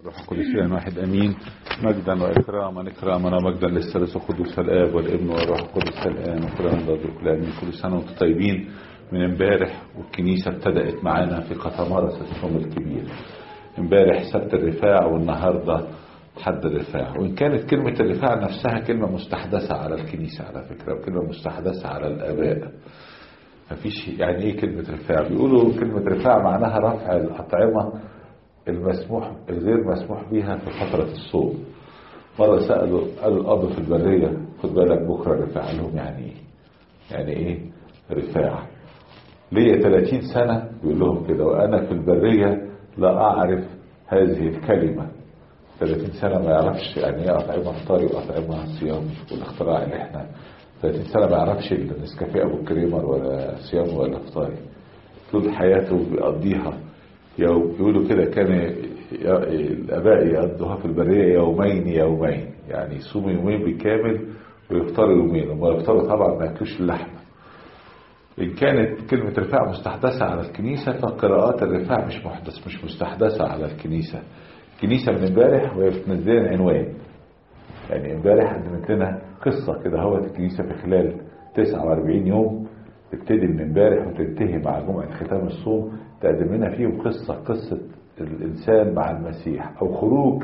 روح القدس إله واحد امين مجدا واكراما اكراما ومجدا للثالث القدوس الاب والابن والروح القدس الان وكلنا نضرب كل امين كل سنه وانتم طيبين من امبارح والكنيسه ابتدات معانا في قطمارس الصوم الكبير امبارح سبت الرفاع والنهارده حد الرفاع وان كانت كلمه الرفاع نفسها كلمه مستحدثه على الكنيسه على فكره وكلمه مستحدثه على الاباء مفيش يعني ايه كلمه رفاع بيقولوا كلمه رفاع معناها رفع الاطعمه المسموح الغير مسموح بيها في فترة الصوم مرة سألوا قالوا الأب في البرية خد بالك بكرة رفاع لهم يعني إيه؟ يعني إيه رفاع؟ ليا 30 سنة بيقول لهم كده وأنا في البرية لا أعرف هذه الكلمة 30 سنة ما يعرفش يعني إيه أطعمة فطاري وأطعمة صيام والاختراع اللي إحنا 30 سنة ما يعرفش النسكافيه أبو كريمر ولا صيام ولا فطاري طول حياته بيقضيها يقولوا كده كان الاباء يقضوها في البريه يومين يومين يعني يصوموا يومين بالكامل ويفطروا يومين وما يفطروا طبعا ما ياكلوش اللحمه ان كانت كلمه رفاع مستحدثه على الكنيسه فقراءات الرفاع مش محدث مش مستحدثه على الكنيسه الكنيسه من امبارح وهي بتنزل لنا عنوان يعني امبارح قدمت لنا قصه كده هو الكنيسه في خلال 49 يوم تبتدي من امبارح وتنتهي مع جمعه ختام الصوم تقدم لنا فيهم قصة قصة الإنسان مع المسيح أو خروج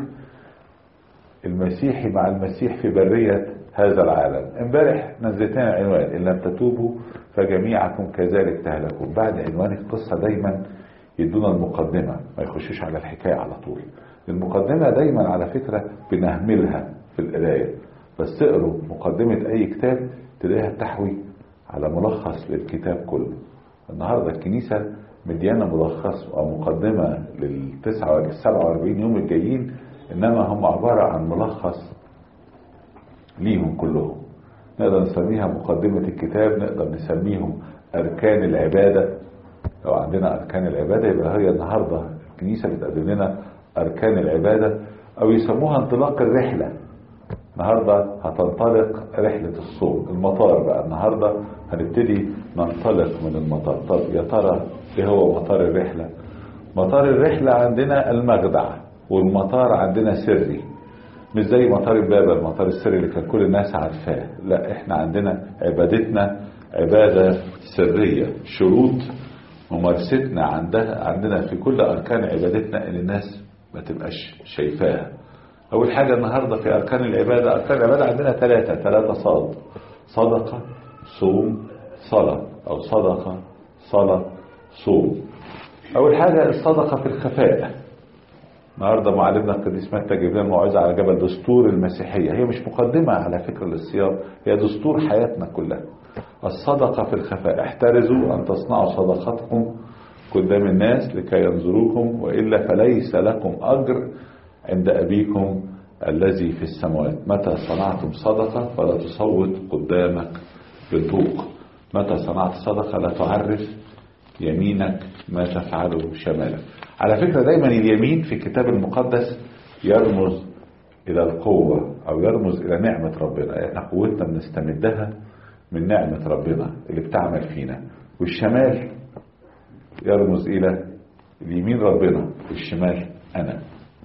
المسيحي مع المسيح في برية هذا العالم امبارح نزلتنا عنوان إن لم تتوبوا فجميعكم كذلك تهلكون بعد عنوان القصة دايما يدونا المقدمة ما يخشوش على الحكاية على طول المقدمة دايما على فكرة بنهملها في القراية بس اقروا مقدمة أي كتاب تلاقيها تحوي على ملخص للكتاب كله النهاردة الكنيسة مديانة ملخص أو مقدمة لل 47 يوم الجايين إنما هم عبارة عن ملخص ليهم كلهم نقدر نسميها مقدمة الكتاب نقدر نسميهم أركان العبادة لو عندنا أركان العبادة يبقى هي النهاردة الكنيسة بتقدم لنا أركان العبادة أو يسموها انطلاق الرحلة النهاردة هتنطلق رحلة الصوم المطار بقى النهاردة هنبتدي ننطلق من المطار طب يا ترى ايه هو مطار الرحلة مطار الرحلة عندنا المخدع والمطار عندنا سري مش زي مطار البابا المطار السري اللي كان كل الناس عارفاه لا احنا عندنا عبادتنا عبادة سرية شروط ممارستنا عندها عندنا في كل أركان عبادتنا إن الناس ما تبقاش شايفاها أول حاجة النهاردة في أركان العبادة أركان العبادة عندنا ثلاثة ثلاثة صاد صدقة صوم صلاة أو صدقة صلاة صوم أول حاجة الصدقة في الخفاء النهاردة معلمنا القديس متى جاب لنا موعظة على جبل دستور المسيحية هي مش مقدمة على فكرة للصيام هي دستور حياتنا كلها الصدقة في الخفاء احترزوا أن تصنعوا صدقاتكم قدام الناس لكي ينظروكم وإلا فليس لكم أجر عند أبيكم الذي في السماوات متى صنعتم صدقة فلا تصوت قدامك بطوق متى صنعت صدقة لا تعرف يمينك ما تفعله شمالك على فكرة دايما اليمين في الكتاب المقدس يرمز إلى القوة أو يرمز إلى نعمة ربنا احنا قوتنا بنستمدها من نعمة ربنا اللي بتعمل فينا والشمال يرمز إلى اليمين ربنا والشمال أنا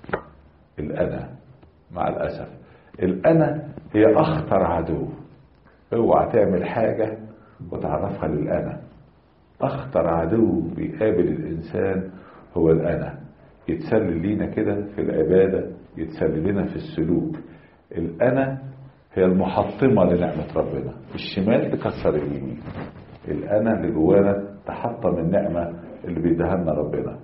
الأنا مع الأسف الأنا هي أخطر عدو اوعى تعمل حاجة وتعرفها للأنا أخطر عدو بيقابل الإنسان هو الأنا يتسلل لينا كده في العبادة يتسلل لنا في السلوك الأنا هي المحطمة لنعمة ربنا الشمال تكسر اليمين الأنا اللي جوانا تحطم النعمة اللي بيديها لنا ربنا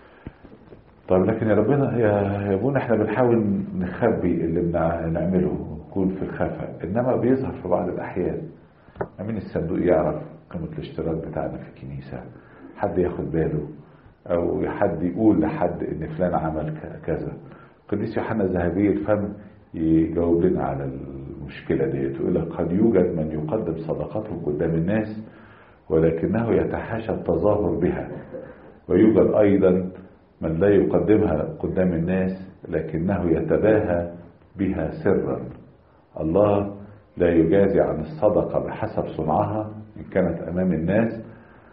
طيب لكن يا ربنا يا ابونا احنا بنحاول نخبي اللي بنعمله نكون في الخفاء انما بيظهر في بعض الاحيان امين الصندوق يعرف قيمة الاشتراك بتاعنا في الكنيسة حد ياخد باله او حد يقول لحد ان فلان عمل كذا قديس يوحنا ذهبي الفم يجاوب لنا على المشكلة ديت ويقول لك قد يوجد من يقدم صدقاته قدام الناس ولكنه يتحاشى التظاهر بها ويوجد ايضا من لا يقدمها قدام الناس لكنه يتباهى بها سرا الله لا يجازي عن الصدقة بحسب صنعها إن كانت أمام الناس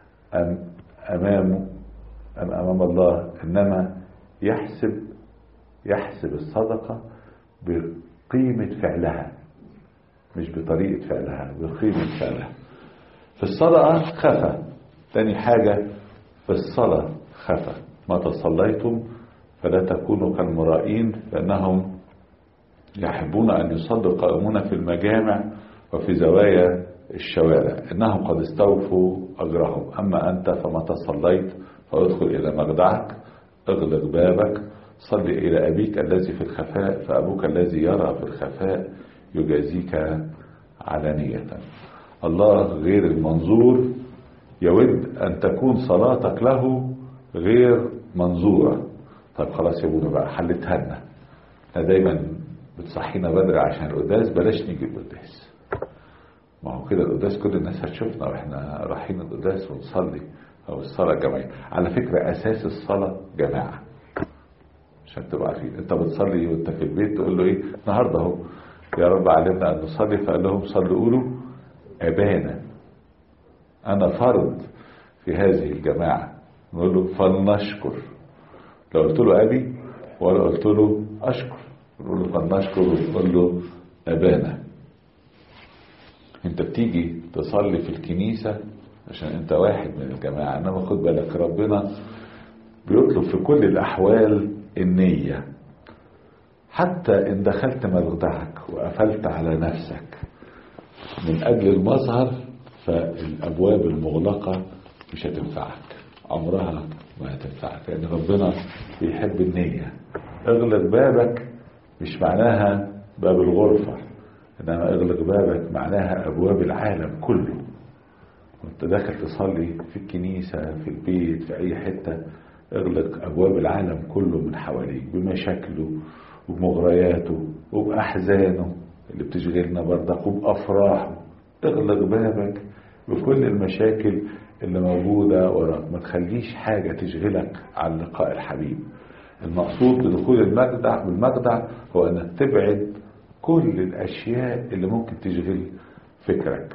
أم أمام أم أمام الله إنما يحسب يحسب الصدقة بقيمة فعلها مش بطريقة فعلها بقيمة فعلها في الصدقة خفى تاني حاجة في الصلاة خفى متى صليتم فلا تكونوا كالمرائين فإنهم يحبون أن يصلوا قائمون في المجامع وفي زوايا الشوارع إنهم قد استوفوا أجرهم أما أنت فمتى صليت فادخل إلى مخدعك اغلق بابك صل إلى أبيك الذي في الخفاء فأبوك الذي يرى في الخفاء يجازيك علانية الله غير المنظور يود أن تكون صلاتك له غير منظورة طب خلاص يا ابونا بقى حلتها لنا احنا دايما بتصحينا بدري عشان القداس بلاش نيجي القداس ما هو كده القداس كل الناس هتشوفنا واحنا رايحين القداس ونصلي او الصلاه الجماعيه على فكره اساس الصلاه جماعه عشان تبقوا عارفين انت بتصلي وانت في البيت تقول له ايه النهارده اهو يا رب علمنا ان نصلي فقال لهم صلوا قولوا ابانا انا فرد في هذه الجماعه نقول له فلنشكر لو قلت له ابي ولا قلت له اشكر نقول له فلنشكر ونقول له ابانا انت بتيجي تصلي في الكنيسة عشان انت واحد من الجماعة انما خد بالك ربنا بيطلب في كل الاحوال النية حتى ان دخلت مخدعك وقفلت على نفسك من اجل المظهر فالابواب المغلقة مش هتنفعك عمرها ما هتنفعك لان ربنا بيحب النية اغلق بابك مش معناها باب الغرفة انما اغلق بابك معناها ابواب العالم كله وانت داخل تصلي في الكنيسة في البيت في اي حتة اغلق ابواب العالم كله من حواليك بمشاكله وبمغرياته وباحزانه اللي بتشغلنا برضك وبافراحه اغلق بابك بكل المشاكل اللي موجودة وراك ما تخليش حاجة تشغلك عن لقاء الحبيب المقصود بدخول المجدع بالمجدع هو انك تبعد كل الاشياء اللي ممكن تشغل فكرك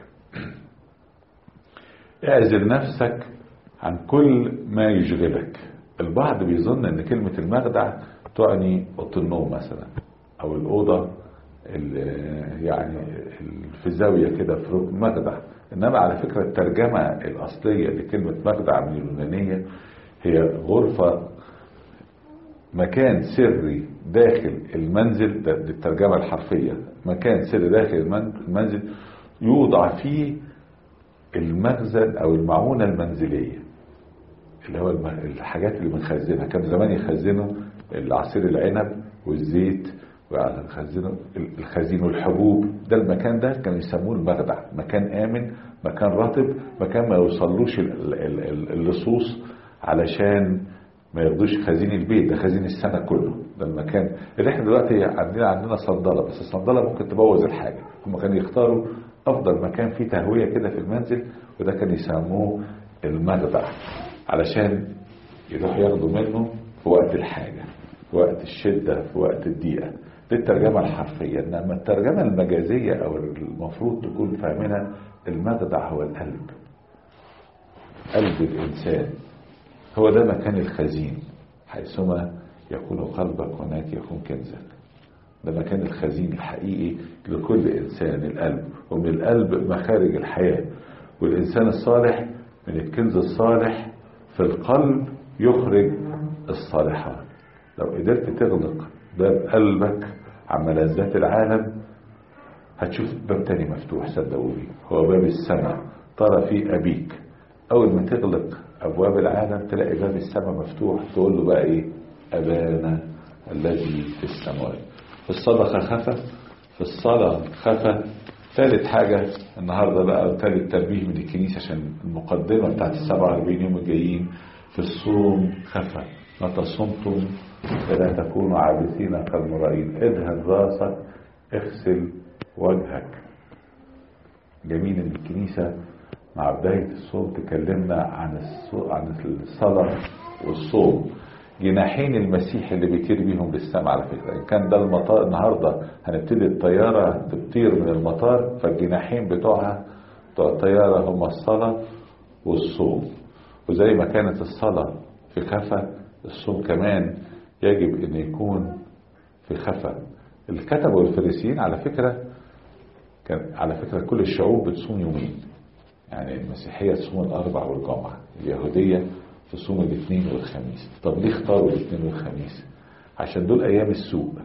اعزل نفسك عن كل ما يشغلك البعض بيظن ان كلمة المخدع تعني اوضه النوم مثلا او الاوضة يعني في زاوية كده في ركن مخدع انما على فكرة الترجمة الاصلية لكلمة مخدع من اليونانية هي غرفة مكان سري داخل المنزل ده دي الترجمة الحرفية مكان سري داخل المنزل يوضع فيه المخزن او المعونة المنزلية اللي هو الحاجات اللي بنخزنها كان زمان يخزنوا العصير العنب والزيت ويخزنوا الخزين والحبوب ده المكان ده كانوا يسموه المخدع مكان امن مكان رطب مكان ما يوصلوش اللصوص علشان ما ياخدوش خزين البيت ده خزين السنه كله ده المكان اللي احنا دلوقتي عندنا عندنا صندله بس الصندله ممكن تبوظ الحاجه هم كانوا يختاروا افضل مكان فيه تهويه كده في المنزل وده كان يسموه المخدع علشان يروحوا ياخدوا منه في وقت الحاجه في وقت الشده في وقت الضيقه دي الترجمه الحرفيه انما الترجمه المجازيه او المفروض تكون فاهمينها المخدع هو القلب قلب الانسان هو ده مكان الخزين حيثما يكون قلبك هناك يكون كنزك ده مكان الخزين الحقيقي لكل إنسان القلب ومن القلب مخارج الحياة والإنسان الصالح من الكنز الصالح في القلب يخرج الصالحات لو قدرت تغلق باب قلبك عن ملذات العالم هتشوف باب تاني مفتوح صدقوني هو باب السماء ترى فيه أبيك أول ما تغلق أبواب العالم تلاقي باب السماء مفتوح تقول له بقى إيه أبانا الذي في السماوات في الصدقة خفى في الصلاة خفى ثالث حاجة النهاردة بقى ثالث تنبيه من الكنيسة عشان المقدمة بتاعت السبعة واربعين يوم الجايين في الصوم خفى متى صمتم فلا تكونوا عابثين كالمرائين ادهن راسك اغسل وجهك جميل ان الكنيسة مع بداية الصوم تكلمنا عن عن الصلاة والصوم جناحين المسيح اللي بيطير بيهم للسماء على فكرة إن كان ده المطار النهاردة هنبتدي الطيارة تطير من المطار فالجناحين بتوعها بتوع الطيارة هم الصلاة والصوم وزي ما كانت الصلاة في خفا الصوم كمان يجب أن يكون في خفا الكتبة والفريسيين على فكرة كان على فكرة كل الشعوب بتصوم يومين يعني المسيحية تصوم الأربع والجمعة اليهودية تصوم الاثنين والخميس طب ليه اختاروا الاثنين والخميس عشان دول أيام السوق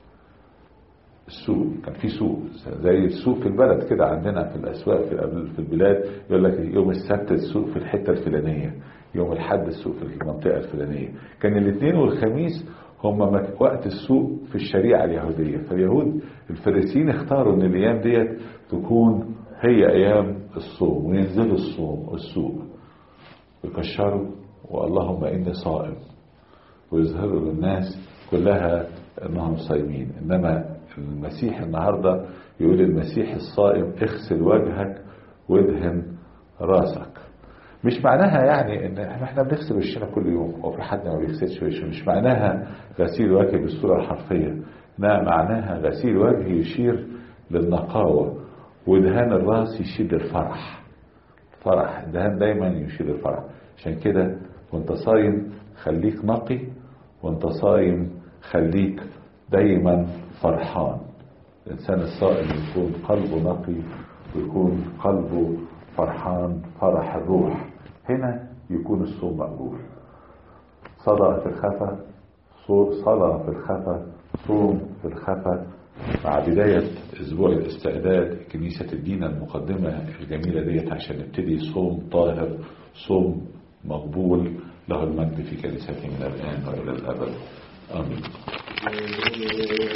السوق كان في سوق زي السوق في البلد كده عندنا في الاسواق في في البلاد يقول لك يوم السبت السوق في الحته الفلانيه يوم الاحد السوق في المنطقه الفلانيه كان الاثنين والخميس هم وقت السوق في الشريعه اليهوديه فاليهود الفريسيين اختاروا ان الايام ديت تكون هي ايام الصوم وينزلوا الصوم السوق يكشروا واللهم اني صائم ويظهروا للناس كلها انهم صايمين انما المسيح النهارده يقول المسيح الصائم اغسل وجهك وادهن راسك مش معناها يعني ان احنا بنغسل وشنا كل يوم او في حد ما بيغسلش وشه مش معناها غسيل وجه بالصوره الحرفيه لا معناها غسيل وجه يشير للنقاوه ودهان الراس يشير للفرح فرح الدهان دايما يشير للفرح عشان كده وانت صايم خليك نقي وانت صايم خليك دايما فرحان الإنسان الصائم يكون قلبه نقي ويكون قلبه فرحان فرح الروح هنا يكون الصوم مقبول صلاة في الخفا صلاة في الخفا صوم في الخفا مع بداية أسبوع الاستعداد كنيسة الدين المقدمة الجميلة ديت عشان نبتدي صوم طاهر صوم مقبول له المجد في كنيسته من الآن وإلى الأبد آمين